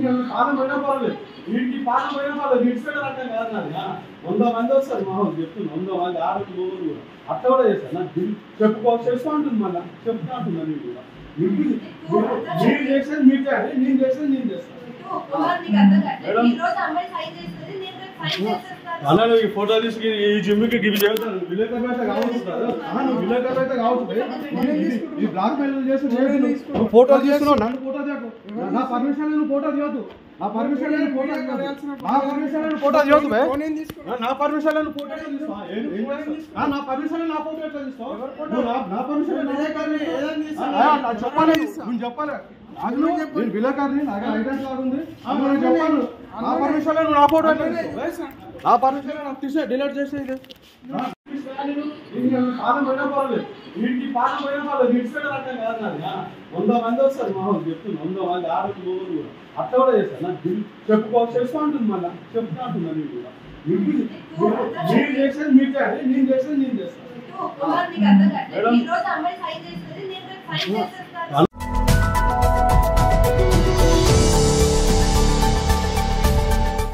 నీకు ఏమైనా పానం పోయినా పర్వాలేదు వీటికి పానం పోయినా పర్వాలేదు విడిచిపెట్టే రకం కాదు నాది ఆ, వంద మంది వస్తారు మా వాళ్ళు చెప్తున్నా వంద మంది ఆరు మూడు కూడా అట్లా కూడా చేస్తారు నాకు దిల్- చెప్పుకో చేసుకో అంటుంది మళ్ళీ చెప్తా అంటున్నా నేను కూడా మీకు- మీరు చేసేది మీరు చేయాలి నేను చేసేది నేను చేస్తాను కుమార్ నీకు అర్థం కావట్లేదు. ఈ రోజు అమ్మాయి సైన్ చేస్తుంది నేను రేపు సైన్ చేసేస్తాను అన్న నువ్వు ఈ ఫోటో తీసుకు ఈ జిమ్కి ఇవి చేస్తాను విలేకరులు అయితే కావచ్చు కదా ఆ, నువ్వు విలేకరులు అయితే కావచ్చు బే. ఇది- ఇది బ్లాక్ మెయిల్ చేసి నువ్వు ఫోటో తీసుకున్నావు నన్ను ఫోటో తీయకు నా పర్మిషన్ నువ్వు ఫోటో తీయొద్దు నా పర్మిషన్ లేని ఫోటో తీయొద్దు. నా పర్మిషన్ లేని ఫోటో తీయొద్దు బే. నా- నా పర్మిషన్ లేని ఫోటో ఎట్లా తీస్తావు? ఏం- ఏం చేస్తావు? ఆ, నా పర్మిషన్ లేని నా ఫోటో ఎట్లా తీస్తావు? నువ్వు నా- నా పర్మిషన్ లేని విలేకరుని ఆ, ఆ, నాకు చెప్పాలి నేను చెప్పాలి నాకు నువ్వు- నేను విలేకరుని నాకు ఐడెంటి కార్డు ఉంది అది నేను చెప్పాను నా పర్మిషన్ లేని నువ్వు నా ఫోటో ఎట్లా తీస్తావు? నా పర్మిషన్ నాకు తీసే డిలీట్ చేసే ఇది పానం పోయినా పర్వాలేదు వీటికి పానం పోయినా పర్వాలేదు విడిచిపెట్టే రకం కాదు నాది ఆ, వంద మంది వస్తారు మా వాళ్ళు చెప్తున్నా వంద మంది ఆరు మూడు కూడా అట్లా కూడా చేస్తారు నాకు దిల్- చెప్పుకో చేసుకో అంటుంది మళ్ళీ చెప్తా అంటున్నా నేను కూడా మీకు- మీరు చేసేది మీరు చేయాలి నేను చేసేది నేను చేస్తాను కుమార్ నీకు అర్థం కావట్లేదు. ఈ రోజు అమ్మాయి సైన్ చేస్తుంది నేను రేపు సైన్ చేసేస్తాను